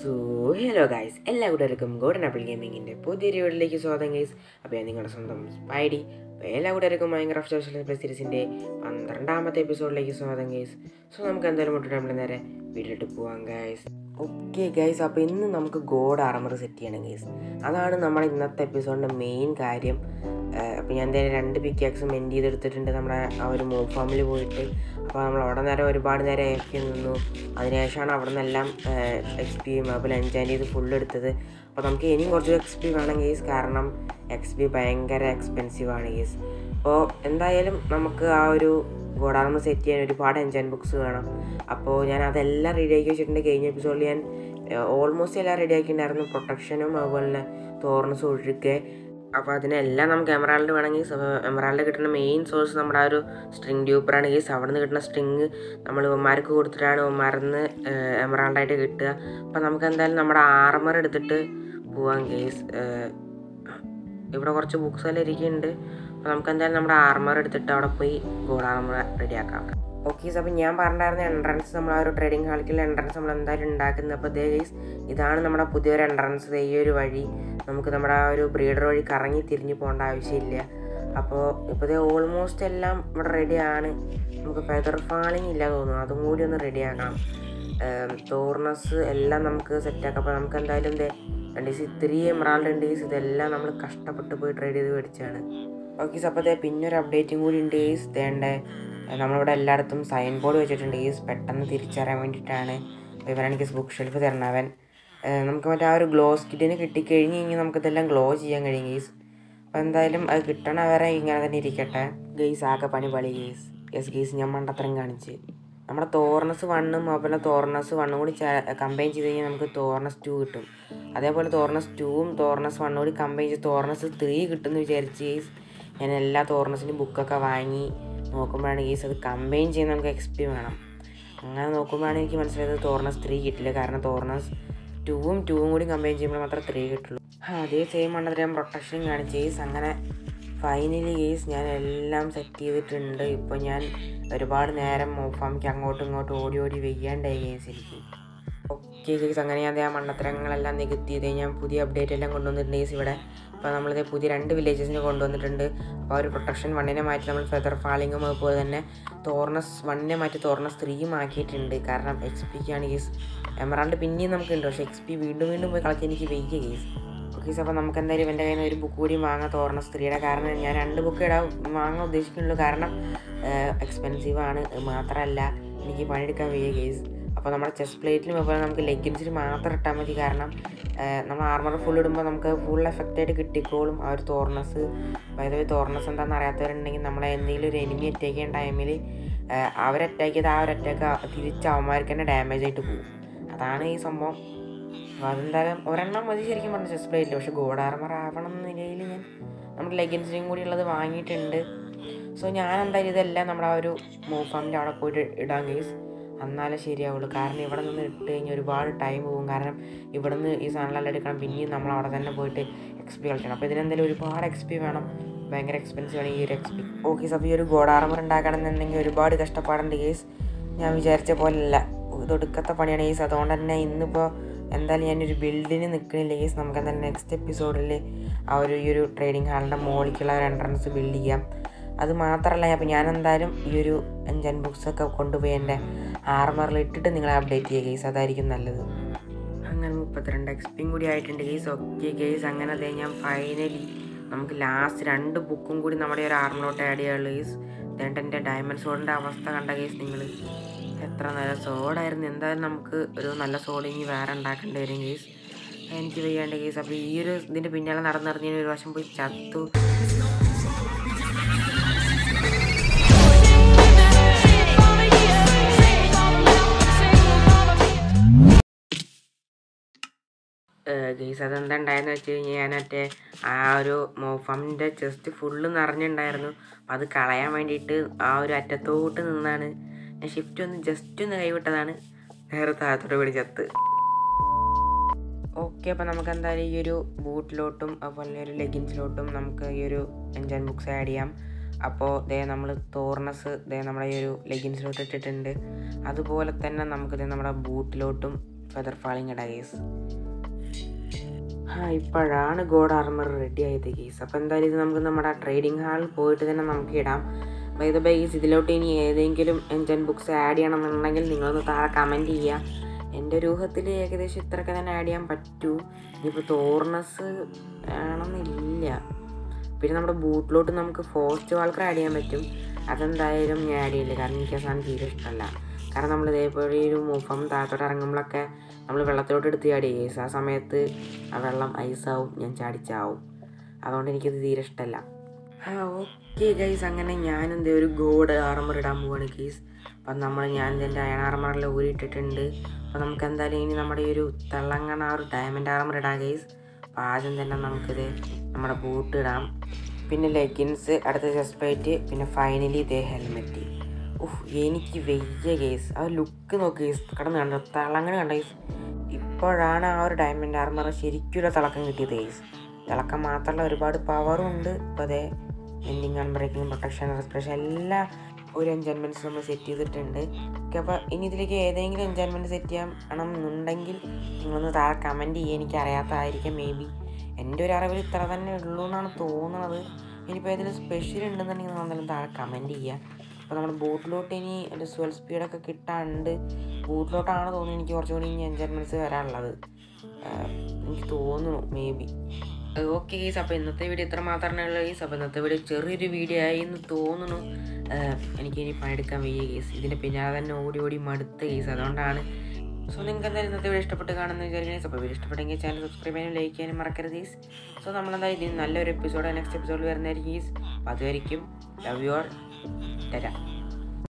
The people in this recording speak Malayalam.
സോ ഹലോ ഗൈസ് എല്ലാ കൂട്ടുകാർക്കും ഗോഡൻ ആപ്പിൾ ഗെയിമിങ്ങിൻ്റെ പുതിയൊരു വീഡിയോയിലേക്ക് സ്വാഗതം ഗൈസ് അപ്പോൾ ഞാൻ നിങ്ങളുടെ സ്വന്തം സ്പൈഡി അപ്പോൾ എല്ലാ കൂട്ടുകാർക്കും മൈൻക്രാഫ്റ്റ് സോഷ്യൽ പ്ലസ് സീരീസിൻ്റെ പന്ത്രണ്ടാമത്തെ എപ്പിസോഡിലേക്ക് സ്വാഗതം ഗൈസ് സോ നമുക്ക് എന്തായാലും മുട്ടിട്ട് നമ്മൾ നേരെ വീട്ടിലിട്ട് പോവാം ഗൈസ് ഓക്കെ ഗൈസ് അപ്പോൾ ഇന്ന് നമുക്ക് ഗോഡ് ആർമർ സെറ്റ് ചെയ്യണം ഗൈസ് അതാണ് നമ്മുടെ ഇന്നത്തെ എപ്പിസോഡിൻ്റെ മെയിൻ കാര്യം അപ്പോൾ ഞാൻ എന്തായാലും രണ്ട് പിക്കാക്സും മെൻഡ് ചെയ്തെടുത്തിട്ടുണ്ട് നമ്മുടെ ആ ഒരു മോ ഫാമിൽ പോയിട്ട് അപ്പോൾ നമ്മൾ അവിടെ നേരം ഒരുപാട് നേരം ഏക്കി നിന്നു അതിനുശേഷമാണ് അവിടെ നിന്നെല്ലാം എക്സ് പിയും അതുപോലെ എൻജോയ് ചെയ്ത് ഫുൾ എടുത്തത് അപ്പോൾ നമുക്ക് ഇനിയും കുറച്ച് എക്സ് പി വേണം കേസ് കാരണം എക്സ് പി ഭയങ്കര എക്സ്പെൻസീവ് ആണ് കേസ് അപ്പോൾ എന്തായാലും നമുക്ക് ആ ഒരു ഗോഡാർമ സെറ്റ് ചെയ്യാൻ ഒരുപാട് എൻജോയ് ബുക്സ് വേണം അപ്പോൾ ഞാൻ അതെല്ലാം റെഡിയാക്കി വെച്ചിട്ടുണ്ട് കഴിഞ്ഞ എപ്പിസോഡിൽ ഞാൻ ഓൾമോസ്റ്റ് എല്ലാം റെഡിയാക്കിയിട്ടുണ്ടായിരുന്നു പ്രൊട്ടക്ഷനും അതുപോലെ തന്നെ തോർണസും ഒഴുക്കെ അപ്പോൾ അതിനെല്ലാം നമുക്ക് എമറാൾഡ് വേണമെങ്കിൽ എമറാൾഡ് കിട്ടുന്ന മെയിൻ സോഴ്സ് നമ്മുടെ ആ ഒരു സ്ട്രിങ് ട്യൂബറാണ് കേസ് അവിടെ നിന്ന് കിട്ടുന്ന സ്ട്രിങ് നമ്മൾ ഇവന്മാർക്ക് കൊടുത്തിട്ടാണ് ഇവന്മാരിന്ന് എമറാൾഡായിട്ട് കിട്ടുക അപ്പോൾ നമുക്ക് എന്തായാലും നമ്മുടെ ആർമർ എടുത്തിട്ട് പോവാം കേസ് ഇവിടെ കുറച്ച് ബുക്സ് എല്ലാം ഇരിക്കുന്നുണ്ട് അപ്പോൾ നമുക്ക് എന്തായാലും നമ്മുടെ ആർമർ എടുത്തിട്ട് അവിടെ പോയി ഗോഡ് ആർമർ റെഡിയാക്കാം ഓക്കെ അപ്പോൾ ഞാൻ പറഞ്ഞിട്ടുണ്ടായിരുന്ന എൻട്രൻസ് നമ്മൾ ആ ഒരു ട്രേഡിംഗ് ഹാളിക്കുള്ള എൻട്രൻസ് നമ്മൾ എന്തായാലും ഉണ്ടാക്കുന്നത് അപ്പോൾ ദേ ഗൈസ് ഇതാണ് നമ്മുടെ പുതിയൊരു എൻട്രൻസ് ഈ ഒരു വഴി നമുക്ക് നമ്മുടെ ആ ഒരു ബ്രീഡർ വഴി കറങ്ങി തിരിഞ്ഞ് പോകേണ്ട ആവശ്യമില്ല അപ്പോൾ ഇപ്പോൾ ഓൾമോസ്റ്റ് എല്ലാം ഇവിടെ റെഡിയാണ് നമുക്ക് ഫെദർ ഫാളിങ് ഇല്ല തോന്നുന്നു അതും കൂടി ഒന്ന് റെഡിയാക്കണം തോർണസ് എല്ലാം നമുക്ക് സെറ്റാക്കാം അപ്പോൾ നമുക്ക് എന്തായാലും ഇതേ രണ്ട് ദിവസം ഇത്രയും എമറാൾഡ് ഉണ്ട് ഗീസ് ഇതെല്ലാം നമ്മൾ കഷ്ടപ്പെട്ട് പോയി ട്രേഡ് ചെയ്ത് മേടിച്ചാണ് ഓക്കെ അപ്പോൾ അതേ പിന്നെ ഒരു അപ്ഡേറ്റും കൂടി ഉണ്ട് ഗീസ് തേണ്ടേ നമ്മളിവിടെ എല്ലായിടത്തും സൈൻ ബോർഡ് വെച്ചിട്ടുണ്ട് ഗീസ് പെട്ടെന്ന് തിരിച്ചറിയാൻ വേണ്ടിയിട്ടാണ് ഇവരാണ് ഗീസ് ബുക്ക് ഷെൽഫ് തരണവൻ നമുക്ക് മറ്റേ ആ ഒരു ഗ്ലോ സ്കിറ്റിന് കിട്ടിക്കഴിഞ്ഞ് കഴിഞ്ഞാൽ നമുക്കിതെല്ലാം ഗ്ലോ ചെയ്യാൻ കഴിയും ഗീസ് അപ്പോൾ എന്തായാലും അത് കിട്ടണ വരെ ഇങ്ങനെ തന്നെ ഇരിക്കട്ടെ ഗെയ്സ് ആകെ പണി പളി ഗെയ്സ് യെസ് ഗെയ്സ് ഞാൻ മണ്ടത്തരം കാണിച്ച് നമ്മുടെ തോർണസ് വണ്ണും അതുപോലെ തോർണസ് വണ്ണും കൂടി കമ്പൈൻ ചെയ്ത് കഴിഞ്ഞാൽ നമുക്ക് തോർണസ് ടു കിട്ടും അതേപോലെ തോർണസ് ടൂവും തോർണസ് വണ്ണും കൂടി കമ്പൈൻ ചെയ്ത് തോർണസ് ത്രീ കിട്ടുമെന്ന് വിചാരിച്ച് ഗെയ്സ് ഞാൻ എല്ലാ തോർണസിൻ്റെയും ബുക്കൊക്കെ വാങ്ങി നോക്കുമ്പോഴാണ് ഗെയ്സ് അത് കമ്പൈൻ ചെയ്യാൻ നമുക്ക് എക്സ് പി വേണം അങ്ങനെ നോക്കുമ്പോഴാണ് എനിക്ക് മനസ്സിലായത് തോർണസ് ത്രീ കിട്ടില്ല കാരണം തോർണസ് ടൂവും ടൂവും കൂടി കമ്പൈൻ ചെയ്യുമ്പോൾ മാത്രമേ ത്രീ കിട്ടുള്ളൂ അതേ സെയിം ആണ് ഞാൻ പ്രൊട്ടക്ഷൻ കാണിച്ച് ഗെയ്സ് അങ്ങനെ ഫൈനലി ഗെയ്സ് ഞാൻ എല്ലാം സെറ്റ് ചെയ്തിട്ടുണ്ട് ഇപ്പോൾ ഞാൻ ഒരുപാട് നേരം മോഫാമിക്ക് അങ്ങോട്ടും ഇങ്ങോട്ടും ഓടി ഓടി വെയ്യാണ്ടായി ഗെയ്സ് എനിക്ക് ഓക്കെ ഗെയ്സ് അങ്ങനെ ഞാൻ ആ മണ്ണത്തരങ്ങളെല്ലാം നികത്തി ചെയ്ത് ഞാൻ പുതിയ അപ്ഡേറ്റ് എല്ലാം കൊണ്ടുവന്നിട്ടുണ്ട് ഗെയ്സ് ഇവിടെ അപ്പോൾ നമ്മളിത് പുതിയ രണ്ട് വില്ലേജസിനെ കൊണ്ടുവന്നിട്ടുണ്ട് അപ്പോൾ ആ ഒരു പ്രൊട്ടക്ഷൻ വണ്ണിനെ മാറ്റി നമ്മൾ ഫെദർ ഫാളിങ്ങും അതുപോലെ തന്നെ തോർണസ് വണ്ണിനെ മാറ്റി തോർണസ് ത്രീയും ആക്കിയിട്ടുണ്ട് കാരണം എക്സ് പിക്കാണ് ഗെയ്സ് എമറാൾഡ് പിന്നെയും നമുക്കുണ്ട് പക്ഷേ എക്സ് പി വീണ്ടും വീണ്ടും പോയി കളിക്കാൻ എനിക്ക് വെയ്ക്കുക ഗെയ്സ് ഓക്കെ അപ്പോൾ നമുക്ക് എന്തായാലും എൻ്റെ കയ്യിൽ നിന്ന് ഒരു ബുക്ക് കൂടി വാങ്ങാം തോർണ സ്ത്രീയുടെ കാരണം ഞാൻ രണ്ട് ബുക്ക് ഇടാൻ വാങ്ങാൻ ഉദ്ദേശിക്കുന്നുള്ളൂ കാരണം എക്സ്പെൻസീവ് ആണ് മാത്രമല്ല എനിക്ക് പണിയെടുക്കാൻ വയ്യ കേസ് അപ്പോൾ നമ്മുടെ ചെസ്റ്റ് പ്ലേറ്റിലും അതുപോലെ നമുക്ക് ലെഗിൻസിൽ മാത്രം ഇട്ടാൽ മതി കാരണം നമ്മൾ ആർമർ ഫുൾ ഇടുമ്പോൾ നമുക്ക് ഫുൾ എഫക്റ്റായിട്ട് കിട്ടിക്കോളും ആ ഒരു തോർണസ് അതായത് തോർണസ് എന്താണെന്ന് അറിയാത്തവരുണ്ടെങ്കിൽ നമ്മളെ എന്തെങ്കിലും ഒരു എനിമി അറ്റാക്ക് ചെയ്യുന്ന ടൈമിൽ അവർ അറ്റാക്ക് ചെയ്ത് ആ ഒരു അറ്റാക്ക് തിരിച്ച് അവന്മാർക്ക് തന്നെ ഡാമേജ് ആയിട്ട് പോകും അതാണ് ഈ സംഭവം അപ്പോൾ അതെന്തായാലും ഒരെണ്ണം മതി ശരിക്കും പറഞ്ഞ ചെസ്റ്റ് പ്ലേറ്റിൽ പക്ഷേ ഗോഡ് ആർമർ ആവണം എന്ന നിലയിൽ ഞാൻ നമ്മുടെ ലെഗിൻസിനും കൂടി ഉള്ളത് വാങ്ങിയിട്ടുണ്ട് സോ ഞാൻ എന്തായാലും ഇതെല്ലാം നമ്മുടെ ആ ഒരു മൂഫാമിൻ്റെ അവിടെ പോയിട്ട് ഇടാൻ കേസ് എന്നാലേ ശരിയാവുള്ളൂ കാരണം ഇവിടെ നിന്ന് ഇട്ട് കഴിഞ്ഞാൽ ഒരുപാട് ടൈം പോകും കാരണം ഇവിടെ നിന്ന് ഈ സാധനങ്ങളെല്ലാം എടുക്കണം പിന്നെയും നമ്മൾ അവിടെ തന്നെ പോയിട്ട് എക്സ് പി കളിക്കണം അപ്പോൾ ഇതിനെന്തായാലും ഒരുപാട് എക്സ് പി വേണം ഭയങ്കര എക്സ്പെൻസീവ് ആണ് ഈ ഒരു എക്സ് പി ഓക്കെ അപ്പോൾ ഈ ഒരു ഗോഡ് ആർമർ ഉണ്ടാക്കണമെന്നുണ്ടെങ്കിൽ ഒരുപാട് കഷ്ടപ്പാടുണ്ട് കേസ് ഞാൻ വിചാരിച്ച പോലെയല്ല ഇത് ഒടുക്കത്തെ പണിയാണ് കേസ് അതുകൊണ്ട് തന്നെ ഇന്നിപ്പോൾ എന്തായാലും ഞാനൊരു ബിൽഡിന് നിൽക്കണില്ല കേസ് നമുക്ക് എന്തായാലും നെക്സ്റ്റ് എപ്പിസോഡിൽ ആ ഒരു ഈ ഒരു ട്രേഡിംഗ് ഹാളിൻ്റെ മോളിക്കുള്ള ഒരു എൻട്രൻസ് ബിൽഡ് ചെയ്യാം അത് മാത്രമല്ല അപ്പോൾ ഞാൻ എന്തായാലും ഈ ഒരു എൻജൻ ബുക്സൊക്കെ കൊണ്ടുപോയി എൻ്റെ ആർമറിൽ ഇട്ടിട്ട് നിങ്ങളെ അപ്ഡേറ്റ് ചെയ്യുക കേസ് അതായിരിക്കും നല്ലത് അങ്ങനെ മുപ്പത്തിരണ്ട് എക്സ്പിയും കൂടി ആയിട്ടുണ്ട് കേസ് ഓക്കെ കേസ് അങ്ങനെ അതേ ഞാൻ ഫൈനലി നമുക്ക് ലാസ്റ്റ് രണ്ട് ബുക്കും കൂടി നമ്മുടെ ഒരു ആർമറിലോട്ട് ആഡ് ചെയ്യാനുള്ള കേസ് എന്നിട്ട് എൻ്റെ ഡയമണ്ട് സോഡിൻ്റെ അവസ്ഥ കണ്ട കേസ് നിങ്ങൾ എത്ര നല്ല സോഡായിരുന്നു എന്തായാലും നമുക്ക് ഒരു നല്ല സോഡ് ഇനി വേറെ ഉണ്ടാക്കേണ്ടി വരും കേസ് എനിക്ക് വയ്യാണ്ട് കേസ് അപ്പോൾ ഈ ഒരു ഇതിൻ്റെ പിന്നാലെ നടന്ന് നടന്നതിന് ഒരു വശം പോയി ചത്തു ഗെയ്സ് അതെന്താ ഉണ്ടായെന്ന് വെച്ച് കഴിഞ്ഞാൽ ഞാൻ മറ്റേ ആ ഒരു മോഫാമിൻ്റെ ചെസ്റ്റ് ഫുള്ള് നിറഞ്ഞിട്ടുണ്ടായിരുന്നു അപ്പം അത് കളയാൻ വേണ്ടിയിട്ട് ആ ഒരു അറ്റത്തോട്ട് നിന്നാണ് ഞാൻ ഷിഫ്റ്റ് ഒന്ന് ജസ്റ്റ് ഒന്ന് കൈവിട്ടതാണ് നേരെ താഴത്തോട്ട് വീട് ചത്ത് ഓക്കെ അപ്പോൾ നമുക്ക് എന്തായാലും ഈ ഒരു ബൂട്ടിലോട്ടും അതുപോലെ ഒരു ലെഗിൻസിലോട്ടും നമുക്ക് ഈ ഒരു എൻജൻ ബുക്സ് ആഡ് ചെയ്യാം അപ്പോൾ ദേ നമ്മൾ തോർണസ് ദേ നമ്മുടെ ഈ ഒരു ലെഗിൻസിലോട്ട് ഇട്ടിട്ടുണ്ട് അതുപോലെ തന്നെ നമുക്ക് ദേ നമ്മുടെ ബൂട്ടിലോട്ടും ഫെദർ ഫാളിങ് ഇടാം കേസ് ആ ഇപ്പോഴാണ് ഗോഡ് ആർമർ റെഡി ആയത് കേസ് അപ്പോൾ എന്തായാലും ഇത് നമുക്ക് നമ്മുടെ ട്രേഡിംഗ് ഹാളിൽ പോയിട്ട് തന്നെ നമുക്ക് ഇടാം ബൈ ദ ബൈ കേസ് ഇതിലോട്ട് ഇനി ഏതെങ്കിലും എൻജൻ ബുക്സ് ആഡ് ചെയ്യണമെന്നുണ്ടെങ്കിൽ നിങ്ങളൊന്ന് താഴെ കമൻറ്റ് ചെയ്യുക എൻ്റെ ഒരു ഊഹത്തിൽ ഏകദേശം ഇത്രയൊക്കെ തന്നെ ആഡ് ചെയ്യാൻ പറ്റൂ ഇനിയിപ്പോൾ തോർണസ് വേണമെന്നില്ല പിന്നെ നമ്മുടെ ബൂട്ടിലോട്ട് നമുക്ക് ഫോസ്റ്റ് വാൾക്കർ ആഡ് ചെയ്യാൻ പറ്റും അതെന്തായാലും ഞാൻ ആഡ് ചെയ്യില്ല കാരണം എനിക്ക് ആ സാധനം തീരെ ഇഷ്ടമല്ല കാരണം നമ്മൾ ഇതേപോലെ ഒരു മുഖം താഴത്തോട്ട് ഇറങ്ങുമ്പോഴൊക്കെ നമ്മൾ വെള്ളത്തിലോട്ട് എടുത്ത് ചാടി കേസ് ആ സമയത്ത് ആ വെള്ളം ഐസാവും ഞാൻ ചാടിച്ചാവും അതുകൊണ്ട് എനിക്കത് തീരെ ഇഷ്ടമല്ല ആ ഓക്കെ ഗൈസ് അങ്ങനെ ഞാൻ എന്തേ ഒരു ഗോഡ് ആർമർ ഇടാൻ പോവാണ് ഗൈസ് അപ്പം നമ്മൾ ഞാൻ എൻ്റെ അയൺ ആർമറെല്ലാം ഊരിയിട്ടിട്ടുണ്ട് അപ്പോൾ നമുക്ക് എന്തായാലും ഇനി നമ്മുടെ ഈ ഒരു തിളങ്ങണ ആ ഒരു ഡയമണ്ട് ആർമർ ഇടാം ഗൈസ് അപ്പോൾ ആദ്യം തന്നെ നമുക്കിത് നമ്മുടെ ബൂട്ട് ഇടാം പിന്നെ ലെഗിൻസ് അടുത്ത ചെസ്റ്റ് പ്ലേറ്റ് പിന്നെ ഫൈനലി ഇതേ ഹെൽമെറ്റ് ഉഫ് എനിക്ക് വയ്യ കേസ് ആ ലുക്ക് നോക്ക് കേസ് കടന്ന് കണ്ടോ തിളങ്ങനെ കണ്ട കേസ് ഇപ്പോഴാണ് ആ ഒരു ഡയമണ്ട് ആർമർ ശരിക്കും തിളക്കം കിട്ടിയത് കേസ് തിളക്കം മാത്രമല്ല ഒരുപാട് പവറും ഉണ്ട് ഇപ്പോൾ അതേ mending unbreaking protection respiration എല്ലാ ഒരു എൻജോയ്മെൻറ്റ്സ് നമ്മൾ സെറ്റ് ചെയ്തിട്ടുണ്ട് ഓക്കെ അപ്പോൾ ഇനി ഇതിലേക്ക് ഏതെങ്കിലും എൻജോയ്മെൻറ്റ് സെറ്റ് ചെയ്യണം എന്നുണ്ടെങ്കിൽ നിങ്ങളൊന്ന് താഴെ കമൻറ്റ് ചെയ്യുക എനിക്ക് അറിയാത്തതായിരിക്കും മേ ബി എൻ്റെ ഒരു അറിവിൽ ഇത്ര തന്നെ ഉള്ളൂ എന്നാണ് തോന്നുന്നത് ഇനിയിപ്പോൾ ഏതെങ്കിലും സ്പെഷ്യൽ ഉണ്ടെന്നുണ്ടെങ്കിൽ നിങ്ങൾ എന്തായാലും താഴെ കമൻറ്റ് ചെയ്യുക അപ്പോൾ നമ്മുടെ ബോട്ടിലോട്ട് ഇനി എൻ്റെ സ്വൽ സ്പീഡൊക്കെ കിട്ടാണ്ട് ബോട്ടിലോട്ടാണ് തോന്നുന്നത് എനിക്ക് കുറച്ചുകൂടി ഇനി എൻജോയ്മെൻറ്റ്സ് വരാനുള്ളത് ആഹ് എനിക്ക് തോന്നുന്നു മേ ബി ഓക്കെ ഗീസ് അപ്പോൾ ഇന്നത്തെ വീഡിയോ ഇത്ര മാത്രമേ ഉള്ളൂ ഗീസ് അപ്പോൾ ഇന്നത്തെ വീഡിയോ ചെറിയൊരു വീഡിയോ ആയി എന്ന് തോന്നുന്നു ആഹ് എനിക്ക് ഇനി പണിയെടുക്കാൻ വയ്യ ഗീസ് ഇതിൻ്റെ പിന്നാലെ തന്നെ ഓടി ഓടി മടുത്ത ഗീസ് അതുകൊണ്ടാണ് സോ നിങ്ങൾക്ക് എന്തായാലും ഇന്നത്തെ വീഡിയോ ഇഷ്ടപ്പെട്ട് കാണുന്ന വിചാരിക്കുന്നത് അപ്പോൾ വീഡിയോ ഇഷ്ടപ്പെട്ടെങ്കിൽ ചാനൽ സബ്സ്ക്രൈബ് ചെയ്യാനും ലൈക്ക് ചെയ്യാനും മറക്കരുത് ഗീസ് സോ നമ്മളെന്തായാലും ഇതിന് നല്ലൊരു എപ്പിസോഡ് നെക്സ്റ്റ് എപ്പിസോഡിൽ വരുന്നതായിരിക്കും ഗീസ് അപ്പോൾ അതുമായിരിക്കും ലവ് യു ആൾ തരാം